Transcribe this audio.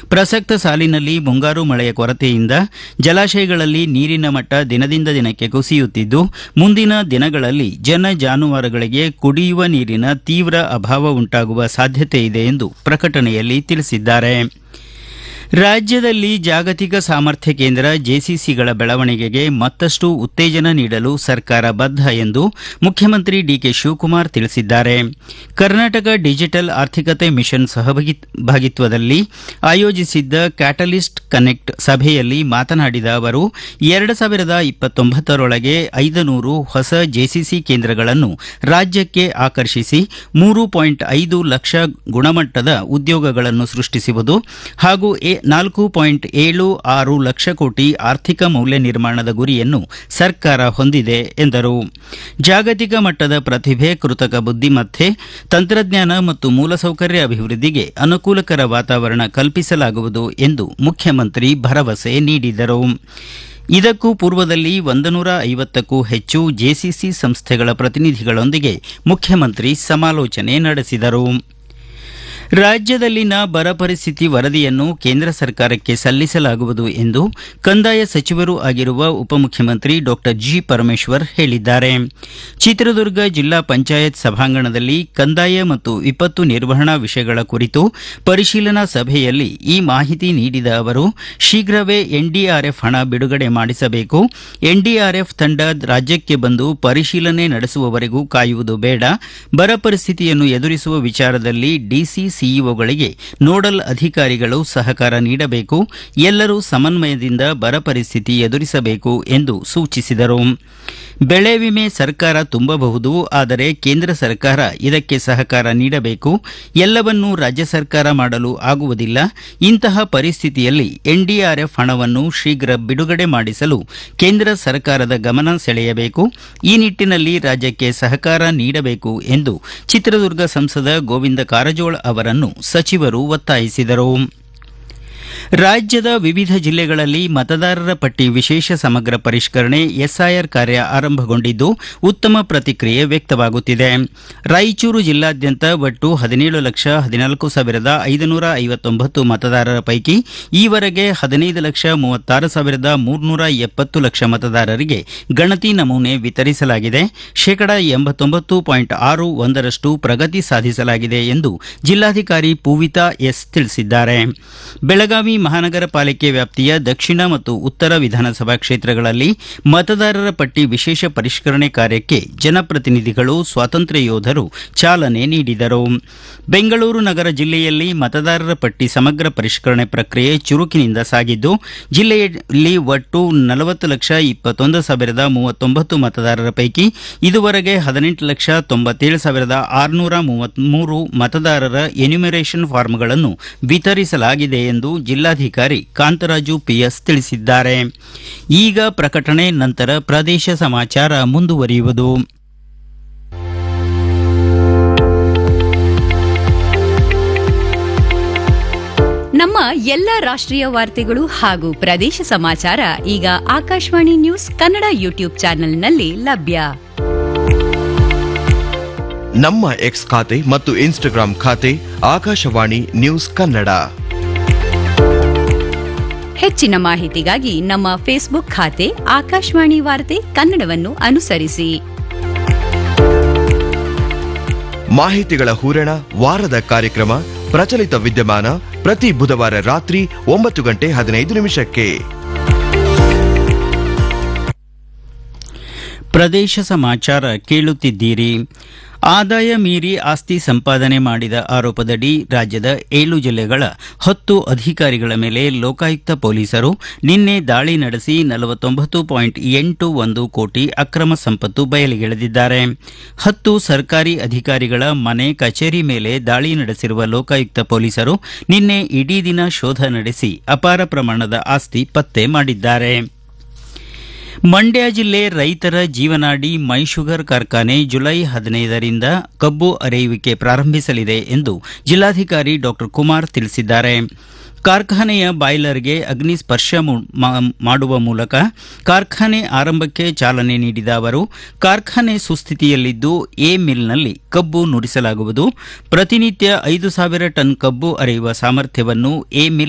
ಪ್ರಸಕ್ತ ಸಾಲಿನಲ್ಲಿ ಮುಂಗಾರು ಮಳೆಯ ಕೊರತೆಯಿಂದ ಜಲಾಶಯಗಳಲ್ಲಿ ನೀರಿನ ಮಟ್ಟ ದಿನದಿಂದ ದಿನಕ್ಕೆ ಕುಸಿಯುತ್ತಿದ್ದು ಮುಂದಿನ ದಿನಗಳಲ್ಲಿ ಜನ ಜಾನುವಾರುಗಳಿಗೆ ಕುಡಿಯುವ ನೀರಿನ ತೀವ್ರ ಅಭಾವ ಉಂಟಾಗುವ ಸಾಧ್ಯತೆ ಇದೆ ಎಂದು ಪ್ರಕಟಣೆಯಲ್ಲಿ ತಿಳಿಸಿದ್ದಾರೆ ರಾಜ್ಯದಲ್ಲಿ ಜಾಗತಿಕ ಸಾಮರ್ಥ್ಯ ಕೇಂದ್ರ ಜೆಸಿಸಿಗಳ ಬೆಳವಣಿಗೆಗೆ ಮತ್ತಷ್ಟು ಉತ್ತೇಜನ ನೀಡಲು ಸರ್ಕಾರ ಬದ್ಧ ಎಂದು ಮುಖ್ಯಮಂತ್ರಿ ಡಿಕೆ ಶಿವಕುಮಾರ್ ತಿಳಿಸಿದ್ದಾರೆ ಕರ್ನಾಟಕ ಡಿಜಿಟಲ್ ಆರ್ಥಿಕತೆ ಮಿಷನ್ ಸಹಭಾಗಿತ್ವದಲ್ಲಿ ಆಯೋಜಿಸಿದ್ದ ಕ್ಯಾಟಲಿಸ್ಟ್ ಕನೆಕ್ಟ್ ಸಭೆಯಲ್ಲಿ ಮಾತನಾಡಿದ ಅವರು ಎರಡು ಸಾವಿರದ ಇಪ್ಪತ್ತೊಂಬತ್ತರೊಳಗೆ ಐದನೂರು ಹೊಸ ಜೆಸಿಸಿ ಕೇಂದ್ರಗಳನ್ನು ರಾಜ್ಯಕ್ಕೆ ಆಕರ್ಷಿಸಿ ಮೂರು ಪಾಯಿಂಟ್ ಐದು ಲಕ್ಷ ಗುಣಮಟ್ಟದ ಉದ್ಯೋಗಗಳನ್ನು ಸೃಷ್ಟಿಸುವುದು ಹಾಗೂ ನಾಲ್ಕು ಪಾಯಿಂಟ್ ಏಳು ಆರು ಲಕ್ಷ ಕೋಟಿ ಆರ್ಥಿಕ ಮೌಲ್ಯ ನಿರ್ಮಾಣದ ಗುರಿಯನ್ನು ಸರ್ಕಾರ ಹೊಂದಿದೆ ಎಂದರು ಜಾಗತಿಕ ಮಟ್ಟದ ಪ್ರತಿಭೆ ಕೃತಕ ಬುದ್ದಿಮತ್ತೆ ತಂತ್ರಜ್ಞಾನ ಮತ್ತು ಮೂಲಸೌಕರ್ಯ ಅಭಿವೃದ್ಧಿಗೆ ಅನುಕೂಲಕರ ವಾತಾವರಣ ಕಲ್ಪಿಸಲಾಗುವುದು ಎಂದು ಮುಖ್ಯಮಂತ್ರಿ ಭರವಸೆ ನೀಡಿದರು ಇದಕ್ಕೂ ಪೂರ್ವದಲ್ಲಿ ಒಂದನೂರ ಐವತ್ತಕ್ಕೂ ಹೆಚ್ಚು ಜೆಸಿಸಿ ಸಂಸ್ಥೆಗಳ ಪ್ರತಿನಿಧಿಗಳೊಂದಿಗೆ ಮುಖ್ಯಮಂತ್ರಿ ಸಮಾಲೋಚನೆ ನಡೆಸಿದರು ರಾಜ್ಯದಲ್ಲಿನ ಬರ ಪರಿಸ್ಥಿತಿ ವರದಿಯನ್ನು ಕೇಂದ್ರ ಸರ್ಕಾರಕ್ಕೆ ಸಲ್ಲಿಸಲಾಗುವುದು ಎಂದು ಕಂದಾಯ ಸಚಿವರೂ ಆಗಿರುವ ಉಪಮುಖ್ಯಮಂತ್ರಿ ಡಾಕ್ಟರ್ ಜಿ ಪರಮೇಶ್ವರ್ ಹೇಳಿದ್ದಾರೆ ಚಿತ್ರದುರ್ಗ ಜಿಲ್ಲಾ ಪಂಚಾಯತ್ ಸಭಾಂಗಣದಲ್ಲಿ ಕಂದಾಯ ಮತ್ತು ವಿಪತ್ತು ನಿರ್ವಹಣಾ ವಿಷಯಗಳ ಕುರಿತು ಪರಿಶೀಲನಾ ಸಭೆಯಲ್ಲಿ ಈ ಮಾಹಿತಿ ನೀಡಿದ ಅವರು ಶೀಘ್ರವೇ ಎನ್ಡಿಆರ್ಎಫ್ ಹಣ ಬಿಡುಗಡೆ ಮಾಡಿಸಬೇಕು ಎನ್ಡಿಆರ್ಎಫ್ ತಂಡ ರಾಜ್ಯಕ್ಕೆ ಬಂದು ಪರಿಶೀಲನೆ ನಡೆಸುವವರೆಗೂ ಕಾಯುವುದು ಬೇಡ ಬರ ಪರಿಸ್ಥಿತಿಯನ್ನು ಎದುರಿಸುವ ವಿಚಾರದಲ್ಲಿ ಡಿಸಿ ಸಿಇಒಗಳಿಗೆ ನೋಡಲ್ ಅಧಿಕಾರಿಗಳು ಸಹಕಾರ ನೀಡಬೇಕು ಎಲ್ಲರೂ ಸಮನ್ವಯದಿಂದ ಬರ ಪರಿಸ್ಥಿತಿ ಎದುರಿಸಬೇಕು ಎಂದು ಸೂಚಿಸಿದರು ಬೆಳೆ ವಿಮೆ ಸರ್ಕಾರ ತುಂಬಬಹುದು ಆದರೆ ಕೇಂದ್ರ ಸರ್ಕಾರ ಇದಕ್ಕೆ ಸಹಕಾರ ನೀಡಬೇಕು ಎಲ್ಲವನ್ನೂ ರಾಜ್ಯ ಸರ್ಕಾರ ಮಾಡಲು ಆಗುವುದಿಲ್ಲ ಇಂತಹ ಪರಿಸ್ಥಿತಿಯಲ್ಲಿ ಎನ್ಡಿಆರ್ಎಫ್ ಹಣವನ್ನು ಶೀಘ್ರ ಬಿಡುಗಡೆ ಮಾಡಿಸಲು ಕೇಂದ್ರ ಸರ್ಕಾರದ ಗಮನ ಸೆಳೆಯಬೇಕು ಈ ನಿಟ್ಟಿನಲ್ಲಿ ರಾಜ್ಯಕ್ಕೆ ಸಹಕಾರ ನೀಡಬೇಕು ಎಂದು ಚಿತ್ರದುರ್ಗ ಸಂಸದ ಗೋವಿಂದ ಕಾರಜೋಳ ಅವರನ್ನು ಸಚಿವರು ಒತ್ತಾಯಿಸಿದರು ರಾಜ್ಯದ ವಿವಿಧ ಜಿಲ್ಲೆಗಳಲ್ಲಿ ಮತದಾರರ ಪಟ್ಟಿ ವಿಶೇಷ ಸಮಗ್ರ ಪರಿಷ್ಕರಣೆ ಎಸ್ಐಆರ್ ಕಾರ್ಯ ಆರಂಭಗೊಂಡಿದ್ದು ಉತ್ತಮ ಪ್ರತಿಕ್ರಿಯೆ ವ್ಯಕ್ತವಾಗುತ್ತಿದೆ ರಾಯಚೂರು ಜಿಲ್ಲಾದ್ಯಂತ ಒಟ್ಟು ಹದಿನೇಳು ಲಕ್ಷ ಹದಿನಾಲ್ಕು ಸಾವಿರದ ಐದುನೂರ ಐವತ್ತೊಂಬತ್ತು ಮತದಾರರ ಪೈಕಿ ಈವರೆಗೆ ಹದಿನೈದು ಲಕ್ಷ ಮೂವತ್ತಾರು ಸಾವಿರದ ಮೂರ್ನೂರ ಎಪ್ಪತ್ತು ಲಕ್ಷ ಮತದಾರರಿಗೆ ಗಣತಿ ನಮೂನೆ ವಿತರಿಸಲಾಗಿದೆ ಶೇಕಡಾ ಎಂಬತ್ತೊಂಬತ್ತು ಪಾಯಿಂಟ್ ಆರು ಒಂದರಷ್ಟು ಪ್ರಗತಿ ಸಾಧಿಸಲಾಗಿದೆ ಎಂದು ಜಿಲ್ಲಾಧಿಕಾರಿ ಪೂವಿತಾ ಎಸ್ ತಿಳಿಸಿದ್ದಾರೆ ಬೆಳಗಾವಿ ಮಹಾನಗರ ಪಾಲಿಕೆ ವ್ಯಾಪ್ತಿಯ ದಕ್ಷಿಣ ಮತ್ತು ಉತ್ತರ ವಿಧಾನಸಭಾ ಕ್ಷೇತ್ರಗಳಲ್ಲಿ ಮತದಾರರ ಪಟ್ಟಿ ವಿಶೇಷ ಪರಿಷ್ಕರಣೆ ಕಾರ್ಯಕ್ಕೆ ಜನಪ್ರತಿನಿಧಿಗಳು ಸ್ವಾತಂತ್ರ್ಯ ಯೋಧರು ಚಾಲನೆ ನೀಡಿದರು ಬೆಂಗಳೂರು ನಗರ ಜಿಲ್ಲೆಯಲ್ಲಿ ಮತದಾರರ ಪಟ್ಟಿ ಸಮಗ್ರ ಪರಿಷ್ಕರಣೆ ಪ್ರಕ್ರಿಯೆ ಚುರುಕಿನಿಂದ ಸಾಗಿದ್ದು ಜಿಲ್ಲೆಯಲ್ಲಿ ಒಟ್ಟು ನಲವತ್ತು ಲಕ್ಷ ಇಪ್ಪತ್ತೊಂದು ಸಾವಿರದ ಮೂವತ್ತೊಂಬತ್ತು ಮತದಾರರ ಪೈಕಿ ಇದುವರೆಗೆ ಹದಿನೆಂಟು ಲಕ್ಷ ತೊಂಬತ್ತೇಳು ಸಾವಿರದ ಆರುನೂರ ಮೂವತ್ಮೂರು ಮತದಾರರ ಎನ್ಯುಮರೇಷನ್ ಫಾರ್ಮ್ಗಳನ್ನು ವಿತರಿಸಲಾಗಿದೆ ಎಂದು ಜಿಲ್ಲಾಧಿಕಾರಿ ಕಾಂತರಾಜು ಪಿಎಸ್ ತಿಳಿಸಿದ್ದಾರೆ ಈಗ ಪ್ರಕಟಣೆ ನಂತರ ಪ್ರದೇಶ ಸಮಾಚಾರ ಮುಂದುವರಿಯುವುದು ನಮ್ಮ ಎಲ್ಲ ರಾಷ್ಟ್ರೀಯ ವಾರ್ತೆಗಳು ಹಾಗೂ ಪ್ರದೇಶ ಸಮಾಚಾರ ಈಗ ಆಕಾಶವಾಣಿ ನ್ಯೂಸ್ ಕನ್ನಡ ಯೂಟ್ಯೂಬ್ ಚಾನೆಲ್ನಲ್ಲಿ ಲಭ್ಯ ನಮ್ಮ ಎಕ್ಸ್ ಖಾತೆ ಮತ್ತು ಇನ್ಸ್ಟಾಗ್ರಾಂ ಖಾತೆ ಆಕಾಶವಾಣಿ ನ್ಯೂಸ್ ಕನ್ನಡ ಹೆಚ್ಚಿನ ಮಾಹಿತಿಗಾಗಿ ನಮ್ಮ ಫೇಸ್ಬುಕ್ ಖಾತೆ ಆಕಾಶವಾಣಿ ವಾರ್ತೆ ಕನ್ನಡವನ್ನು ಅನುಸರಿಸಿ ಮಾಹಿತಿಗಳ ಹೂರಣ ವಾರದ ಕಾರ್ಯಕ್ರಮ ಪ್ರಚಲಿತ ವಿದ್ಯಮಾನ ಪ್ರತಿ ಬುಧವಾರ ರಾತ್ರಿ ಒಂಬತ್ತು ಗಂಟೆ ಹದಿನೈದು ನಿಮಿಷಕ್ಕೆ ಪ್ರದೇಶ ಸಮಾಚಾರ ಕೇಳುತ್ತಿದ್ದೀರಿ ಆದಾಯ ಮೀರಿ ಆಸ್ತಿ ಸಂಪಾದನೆ ಮಾಡಿದ ಆರೋಪದಡಿ ರಾಜ್ಯದ ಏಳು ಜಿಲ್ಲೆಗಳ ಹತ್ತು ಅಧಿಕಾರಿಗಳ ಮೇಲೆ ಲೋಕಾಯುಕ್ತ ಪೊಲೀಸರು ನಿನ್ನೆ ದಾಳಿ ನಡೆಸಿ ನಲವತ್ತೊಂಬತ್ತು ಪಾಯಿಂಟ್ ಎಂಟು ಒಂದು ಕೋಟಿ ಅಕ್ರಮ ಸಂಪತ್ತು ಬಯಲಿಗೆಳೆದಿದ್ದಾರೆ ಹತ್ತು ಸರ್ಕಾರಿ ಅಧಿಕಾರಿಗಳ ಮನೆ ಕಚೇರಿ ಮೇಲೆ ದಾಳಿ ನಡೆಸಿರುವ ಲೋಕಾಯುಕ್ತ ಪೊಲೀಸರು ನಿನ್ನೆ ಇಡೀ ದಿನ ಶೋಧ ನಡೆಸಿ ಅಪಾರ ಪ್ರಮಾಣದ ಆಸ್ತಿ ಪತ್ತೆ ಮಾಡಿದ್ದಾರೆ ಮಂಡ್ಯ ಜಿಲ್ಲೆ ರೈತರ ಜೀವನಾಡಿ ಮೈ ಶುಗರ್ ಕಾರ್ಖಾನೆ ಜುಲೈ ಹದಿನೈದರಿಂದ ಕಬ್ಬು ಅರೆಯುವಿಕೆ ಪ್ರಾರಂಭಿಸಲಿದೆ ಎಂದು ಜಿಲ್ಲಾಧಿಕಾರಿ ಡಾಕ್ಟರ್ ಕುಮಾರ್ ತಿಳಿಸಿದ್ದಾರೆ ಕಾರ್ಖಾನೆಯ ಬಾಯ್ಲರ್ಗೆ ಅಗ್ನಿ ಸ್ಪರ್ಶ ಮು- ಮಾ- ಮಾಡುವ ಮೂಲಕ ಕಾರ್ಖಾನೆ ಆರಂಭಕ್ಕೆ ಚಾಲನೆ ನೀಡಿದ ಅವರು ಕಾರ್ಖಾನೆ ಸುಸ್ಥಿತಿಯಲ್ಲಿದ್ದು ಎ ಮಿಲ್ನಲ್ಲಿ ಕಬ್ಬು ನುರಿಸಲಾಗುವುದು ಪ್ರತಿನಿತ್ಯ ಐದು ಸಾವಿರ ಟನ್ ಕಬ್ಬು ಅರೆಯುವ ಸಾಮರ್ಥ್ಯವನ್ನು ಎ ಮಿಲ್